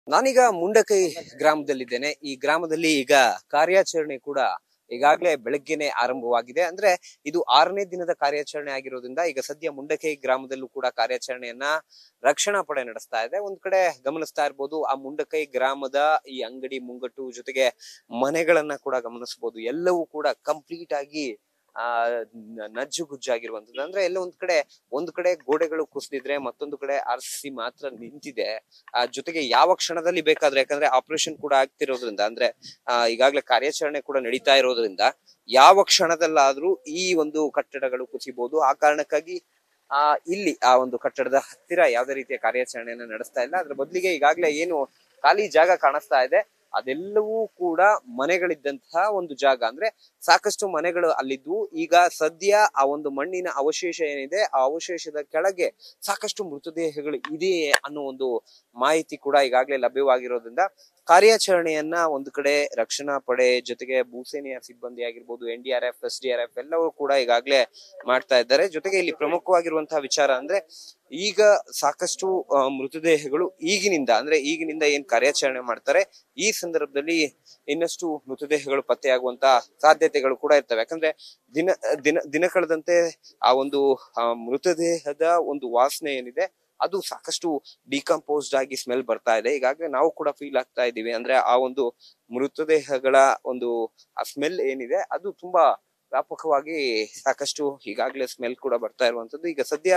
ನಾನೀಗ ಮುಂಡಕೈ ಗ್ರಾಮದಲ್ಲಿದ್ದೇನೆ ಈ ಗ್ರಾಮದಲ್ಲಿ ಈಗ ಕಾರ್ಯಾಚರಣೆ ಕೂಡ ಈಗಾಗಲೇ ಬೆಳಗ್ಗೆನೆ ಆರಂಭವಾಗಿದೆ ಅಂದ್ರೆ ಇದು ಆರನೇ ದಿನದ ಕಾರ್ಯಾಚರಣೆ ಆಗಿರೋದ್ರಿಂದ ಈಗ ಸದ್ಯ ಮುಂಡಕೈ ಗ್ರಾಮದಲ್ಲೂ ಕೂಡ ಕಾರ್ಯಾಚರಣೆಯನ್ನ ರಕ್ಷಣಾ ಪಡೆ ನಡೆಸ್ತಾ ಇದೆ ಒಂದ್ ಕಡೆ ಗಮನಿಸ್ತಾ ಇರ್ಬೋದು ಆ ಮುಂಡಕೈ ಗ್ರಾಮದ ಈ ಅಂಗಡಿ ಮುಂಗಟ್ಟು ಜೊತೆಗೆ ಮನೆಗಳನ್ನ ಕೂಡ ಗಮನಿಸಬಹುದು ಎಲ್ಲವೂ ಕೂಡ ಕಂಪ್ಲೀಟ್ ಆಗಿ ಆ ನ- ನಜ್ಜುಗುಜ್ಜಾಗಿರುವಂತದ್ದು ಅಂದ್ರೆ ಎಲ್ಲ ಒಂದ್ ಕಡೆ ಒಂದ್ ಕಡೆ ಗೋಡೆಗಳು ಕುಸಿದಿದ್ರೆ ಮತ್ತೊಂದು ಕಡೆ ಆರ್ ಸಿ ಮಾತ್ರ ನಿಂತಿದೆ ಆ ಜೊತೆಗೆ ಯಾವ ಕ್ಷಣದಲ್ಲಿ ಬೇಕಾದ್ರೆ ಯಾಕಂದ್ರೆ ಆಪರೇಷನ್ ಕೂಡ ಆಗ್ತಿರೋದ್ರಿಂದ ಅಂದ್ರೆ ಆ ಈಗಾಗಲೇ ಕಾರ್ಯಾಚರಣೆ ಕೂಡ ನಡೀತಾ ಇರೋದ್ರಿಂದ ಯಾವ ಕ್ಷಣದಲ್ಲಾದ್ರೂ ಈ ಒಂದು ಕಟ್ಟಡಗಳು ಕುಸಿಬಹುದು ಆ ಕಾರಣಕ್ಕಾಗಿ ಆ ಇಲ್ಲಿ ಆ ಒಂದು ಕಟ್ಟಡದ ಹತ್ತಿರ ಯಾವುದೇ ರೀತಿಯ ಕಾರ್ಯಾಚರಣೆಯನ್ನ ನಡೆಸ್ತಾ ಇಲ್ಲ ಅದ್ರ ಬದಲಿಗೆ ಈಗಾಗಲೇ ಏನು ಖಾಲಿ ಜಾಗ ಕಾಣಿಸ್ತಾ ಇದೆ ಅದೆಲ್ಲವೂ ಕೂಡ ಮನೆಗಳಿದ್ದಂತಹ ಒಂದು ಜಾಗ ಅಂದ್ರೆ ಸಾಕಷ್ಟು ಮನೆಗಳು ಅಲ್ಲಿದ್ವು ಈಗ ಸದ್ಯ ಆ ಒಂದು ಮಣ್ಣಿನ ಅವಶೇಷ ಏನಿದೆ ಆ ಅವಶೇಷದ ಕೆಳಗೆ ಸಾಕಷ್ಟು ಮೃತದೇಹಗಳು ಇದೆ ಅನ್ನೋ ಒಂದು ಮಾಹಿತಿ ಕೂಡ ಈಗಾಗಲೇ ಲಭ್ಯವಾಗಿರೋದ್ರಿಂದ ಕಾರ್ಯಾಚರಣೆಯನ್ನ ಒಂದು ಕಡೆ ರಕ್ಷಣಾ ಪಡೆ ಜೊತೆಗೆ ಭೂಸೇನೆಯ ಸಿಬ್ಬಂದಿ ಆಗಿರ್ಬೋದು N D R F S D R F ಎಲ್ಲವೂ ಕೂಡ ಈಗಾಗಲೇ ಮಾಡ್ತಾ ಇದ್ದಾರೆ ಜೊತೆಗೆ ಇಲ್ಲಿ ಪ್ರಮುಖವಾಗಿರುವಂತಹ ವಿಚಾರ ಅಂದ್ರೆ ಈಗ ಸಾಕಷ್ಟು ಆ, ಮೃತದೇಹಗಳು ಈಗಿನಿಂದ ಅಂದ್ರೆ ಈಗಿನಿಂದ ಏನ್ ಕಾರ್ಯಾಚರಣೆ ಮಾಡ್ತಾರೆ ಈ ಸಂದರ್ಭದಲ್ಲಿ ಇನ್ನಷ್ಟು ಮೃತದೇಹಗಳು ಪತ್ತೆಯಾಗುವಂತ ಸಾಧ್ಯತೆಗಳು ಕೂಡ ಇರ್ತವೆ ಯಾಕಂದ್ರೆ ದಿನ ದಿನ ದಿನ ಕಳೆದಂತೆ ಆ ಒಂದು ಆ, ಮೃತದೇಹದ ಒಂದು ವಾಸನೆ ಏನಿದೆ ಅದು ಸಾಕಷ್ಟು ಡಿಕಂಪೋಸ್ಡ್ ಆಗಿ ಸ್ಮೆಲ್ ಬರ್ತಾ ಇದೆ ಈಗಾಗಲೇ ನಾವು ಕೂಡ ಫೀಲ್ ಆಗ್ತಾ ಇದೀವಿ ಅಂದ್ರೆ ಆ ಒಂದು ಮೃತದೇಹಗಳ ಒಂದು ಆ ಸ್ಮೆಲ್ ಏನಿದೆ ಅದು ತುಂಬಾ ವ್ಯಾಪಕವಾಗಿ ಸಾಕಷ್ಟು ಈಗಾಗಲೇ ಸ್ಮೆಲ್ ಕೂಡ ಬರ್ತಾ ಇರುವಂತದ್ದು ಈಗ ಸದ್ಯ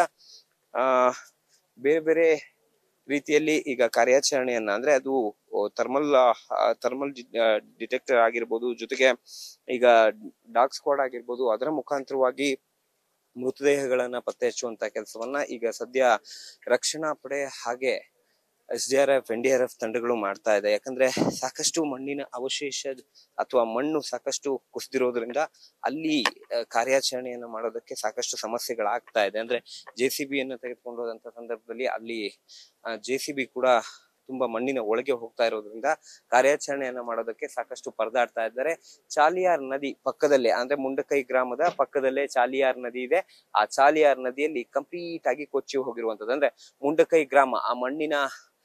ಆ ಬೇರೆ ಬೇರೆ ರೀತಿಯಲ್ಲಿ ಈಗ ಕಾರ್ಯಾಚರಣೆಯನ್ನ ಅಂದ್ರೆ ಅದು ಥರ್ಮಲ್ ಥರ್ಮಲ್ ಡಿಟೆಕ್ಟರ್ ಆಗಿರ್ಬೋದು ಜೊತೆಗೆ ಈಗ ಡಾಗ್ ಸ್ಕ್ವಾಡ್ ಆಗಿರ್ಬೋದು ಅದರ ಮುಖಾಂತರವಾಗಿ ಮೃತದೇಹಗಳನ್ನ ಪತ್ತೆ ಹಚ್ಚುವಂತ ಕೆಲಸವನ್ನ ಈಗ ಸದ್ಯ ರಕ್ಷಣಾ ಪಡೆ ಹಾಗೆ S D R F N D R F ತಂಡಗಳು ಮಾಡ್ತಾ ಇದೆ ಯಾಕಂದ್ರೆ ಸಾಕಷ್ಟು ಮಣ್ಣಿನ ಅವಶೇಷ ಅಥವಾ ಮಣ್ಣು ಸಾಕಷ್ಟು ಕುಸಿದಿರೋದ್ರಿಂದ ಅಲ್ಲಿ ಆ, ಕಾರ್ಯಾಚರಣೆಯನ್ನ ಮಾಡೋದಕ್ಕೆ ಸಾಕಷ್ಟು ಸಮಸ್ಯೆಗಳಾಗ್ತಾ ಇದೆ ಅಂದ್ರೆ ಜೆ ಸಿ ಬಿಯನ್ನು ತೆಗೆದುಕೊಂಡು ಹೋದಂತ ಸಂದರ್ಭದಲ್ಲಿ ಅಲ್ಲಿ ಜೆ ಸಿ ಬಿ ಕೂಡ ತುಂಬಾ ಮಣ್ಣಿನ ಒಳಗೆ ಹೋಗ್ತಾ ಇರೋದ್ರಿಂದ ಕಾರ್ಯಾಚರಣೆಯನ್ನ ಮಾಡೋದಕ್ಕೆ ಸಾಕಷ್ಟು ಪರದಾಡ್ತಾ ಇದ್ದಾರೆ ಚಾಲಿಯಾರ್ ನದಿ ಪಕ್ಕದಲ್ಲೇ ಅಂದ್ರೆ ಮುಂಡಕೈ ಗ್ರಾಮದ ಪಕ್ಕದಲ್ಲೇ ಚಾಲಿಯಾರ್ ನದಿ ಇದೆ ಆ ಚಾಲಿಯಾರ್ ನದಿಯಲ್ಲಿ ಕಂಪ್ಲೀಟ್ ಆಗಿ ಕೊಚ್ಚಿ ಹೋಗಿರುವಂತದ್ದು ಅಂದ್ರೆ ಮುಂಡಕೈ ಗ್ರಾಮ ಆ ಮಣ್ಣಿನ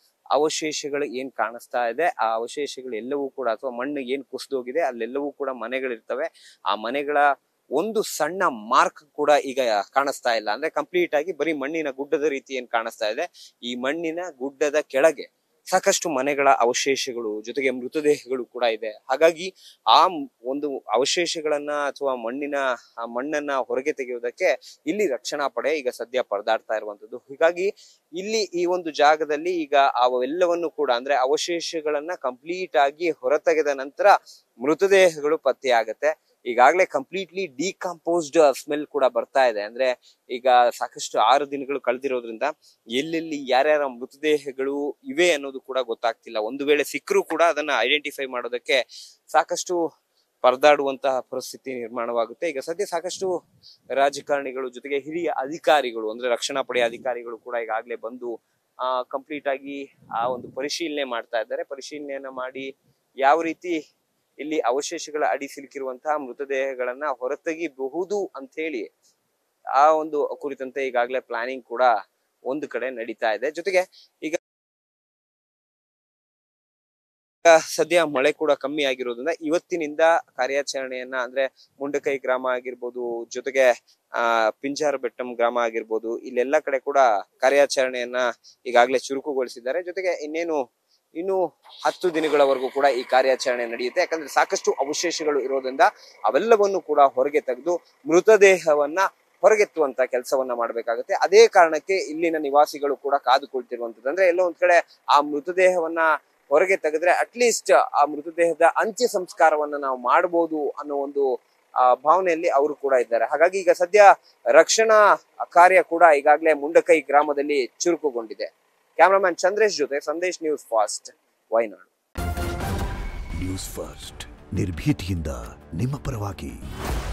ಅವಶೇಷಗಳು ಏನ್ ಕಾಣಿಸ್ತಾ ಇದೆ ಆ ಅವಶೇಷಗಳು ಎಲ್ಲವೂ ಕೂಡ ಅಥವಾ ಮಣ್ಣು ಏನ್ ಕುಸಿದೋಗಿದೆ ಅಲ್ಲೆಲ್ಲವೂ ಕೂಡ ಮನೆಗಳಿರ್ತವೆ ಆ ಮನೆಗಳ ಒಂದು ಸಣ್ಣ ಮಾರ್ಕ್ ಕೂಡ ಈಗ ಕಾಣಿಸ್ತಾ ಇಲ್ಲ ಅಂದ್ರೆ ಕಂಪ್ಲೀಟ್ ಆಗಿ ಬರೀ ಮಣ್ಣಿನ ಗುಡ್ಡದ ರೀತಿ ಏನ್ ಕಾಣಿಸ್ತಾ ಇದೆ ಈ ಮಣ್ಣಿನ ಗುಡ್ಡದ ಕೆಳಗೆ ಸಾಕಷ್ಟು ಮನೆಗಳ ಅವಶೇಷಗಳು ಜೊತೆಗೆ ಮೃತದೇಹಗಳು ಕೂಡ ಇದೆ ಹಾಗಾಗಿ ಆ ಮ್- ಒಂದು ಅವಶೇಷಗಳನ್ನ ಅಥವಾ ಮಣ್ಣಿನ ಆ ಮಣ್ಣನ್ನ ಹೊರಗೆ ತೆಗೆಯುವುದಕ್ಕೆ ಇಲ್ಲಿ ರಕ್ಷಣಾ ಪಡೆ ಈಗ ಸದ್ಯ ಪರದಾಡ್ತಾ ಇರುವಂತದ್ದು ಹೀಗಾಗಿ ಇಲ್ಲಿ ಈ ಒಂದು ಜಾಗದಲ್ಲಿ ಈಗ ಅವೆಲ್ಲವನ್ನು ಕೂಡ ಅಂದ್ರೆ ಅವಶೇಷಗಳನ್ನ ಕಂಪ್ಲೀಟ್ ಆಗಿ ಹೊರತೆಗೆದ ನಂತರ ಮೃತದೇಹಗಳು ಪತ್ತೆಯಾಗತ್ತೆ ಈಗಾಗಲೇ ಕಂಪ್ಲೀಟ್ಲಿ ಡಿಕಂಪೋಸ್ಡ್ ಸ್ಮೆಲ್ ಕೂಡ ಬರ್ತಾ ಇದೆ ಅಂದ್ರೆ ಈಗ ಸಾಕಷ್ಟು ಆರು ದಿನಗಳು ಕಳೆದಿರೋದ್ರಿಂದ ಎಲ್ಲೆಲ್ಲಿ ಯಾರ್ಯಾರ ಮೃತದೇಹಗಳು ಇವೆ ಅನ್ನೋದು ಕೂಡ ಗೊತ್ತಾಗ್ತಿಲ್ಲ ಒಂದು ವೇಳೆ ಸಿಕ್ಕರೂ ಕೂಡ ಅದನ್ನ ಐಡೆಂಟಿಫೈ ಮಾಡೋದಕ್ಕೆ ಸಾಕಷ್ಟು ಪರದಾಡುವಂತಹ ಪರಿಸ್ಥಿತಿ ನಿರ್ಮಾಣವಾಗುತ್ತೆ ಈಗ ಸದ್ಯ ಸಾಕಷ್ಟು ರಾಜಕಾರಣಿಗಳು ಜೊತೆಗೆ ಹಿರಿಯ ಅಧಿಕಾರಿಗಳು ಅಂದ್ರೆ ರಕ್ಷಣಾ ಪಡೆಯ ಅಧಿಕಾರಿಗಳು ಕೂಡ ಈಗಾಗಲೇ ಬಂದು ಆ ಕಂಪ್ಲೀಟ್ ಆಗಿ ಆ ಒಂದು ಪರಿಶೀಲನೆ ಮಾಡ್ತಾ ಇದ್ದಾರೆ ಪರಿಶೀಲನೆಯನ್ನ ಮಾಡಿ ಯಾವ ರೀತಿ ಇಲ್ಲಿ ಅವಶೇಷಗಳ ಅಡಿ ಸಿಲುಕಿರುವಂತಹ ಮೃತದೇಹಗಳನ್ನ ಹೊರತೆಗಿಬಹುದು ಅಂತ ಹೇಳಿ ಆ ಒಂದು ಕುರಿತಂತೆ ಈಗಾಗಲೇ ಪ್ಲಾನಿಂಗ್ ಕೂಡ ಒಂದು ಕಡೆ ನಡೀತಾ ಇದೆ ಜೊತೆಗೆ ಈಗ ಈಗ ಸದ್ಯ ಮಳೆ ಕೂಡ ಕಮ್ಮಿ ಆಗಿರೋದ್ರಿಂದ ಇವತ್ತಿನಿಂದ ಕಾರ್ಯಾಚರಣೆಯನ್ನ ಅಂದ್ರೆ ಮುಂಡಕೈ ಗ್ರಾಮ ಆಗಿರ್ಬೋದು ಜೊತೆಗೆ ಆ ಪಿಂಜಾರ ಬೆಟ್ಟಂ ಗ್ರಾಮ ಆಗಿರ್ಬೋದು ಇಲ್ಲೆಲ್ಲ ಕಡೆ ಕೂಡ ಕಾರ್ಯಾಚರಣೆಯನ್ನ ಈಗಾಗಲೇ ಚುರುಕುಗೊಳಿಸಿದ್ದಾರೆ ಜೊತೆಗೆ ಇನ್ನೇನು ಇನ್ನು ಹತ್ತು ದಿನಗಳವರೆಗೂ ಕೂಡ ಈ ಕಾರ್ಯಾಚರಣೆ ನಡೆಯುತ್ತೆ ಯಾಕಂದ್ರೆ ಸಾಕಷ್ಟು ಅವಶೇಷಗಳು ಇರೋದ್ರಿಂದ ಅವೆಲ್ಲವನ್ನು ಕೂಡ ಹೊರಗೆ ತೆಗೆದು ಮೃತದೇಹವನ್ನ ಹೊರಗೆತ್ತುವಂತ ಕೆಲಸವನ್ನ ಮಾಡಬೇಕಾಗುತ್ತೆ ಅದೇ ಕಾರಣಕ್ಕೆ ಇಲ್ಲಿನ ನಿವಾಸಿಗಳು ಕೂಡ ಕಾದುಕೊಳ್ತಿರುವಂತದ್ದು ಅಂದ್ರೆ ಎಲ್ಲೋ ಒಂದ್ ಕಡೆ ಆ ಮೃತದೇಹವನ್ನ ಹೊರಗೆ ತೆಗೆದ್ರೆ ಅಟ್ಲೀಸ್ಟ್ ಆ ಮೃತದೇಹದ ಅಂತ್ಯ ಸಂಸ್ಕಾರವನ್ನ ನಾವು ಮಾಡಬಹುದು ಅನ್ನೋ ಒಂದು ಆ ಭಾವನೆಯಲ್ಲಿ ಅವರು ಕೂಡ ಇದ್ದಾರೆ ಹಾಗಾಗಿ ಈಗ ಸದ್ಯ ರಕ್ಷಣಾ ಕಾರ್ಯ ಕೂಡ ಈಗಾಗಲೇ ಮುಂಡಕೈ ಗ್ರಾಮದಲ್ಲಿ ಚುರುಕುಗೊಂಡಿದೆ ಕ್ಯಾಮರಾಮನ್ ಚಂದ್ರೇಶ್ ಜೊತೆ Sandesh news fast Wayanad news first ನಿರ್ಭೀತಿಯಿಂದ ನಿಮ್ಮ ಪರವಾಗಿ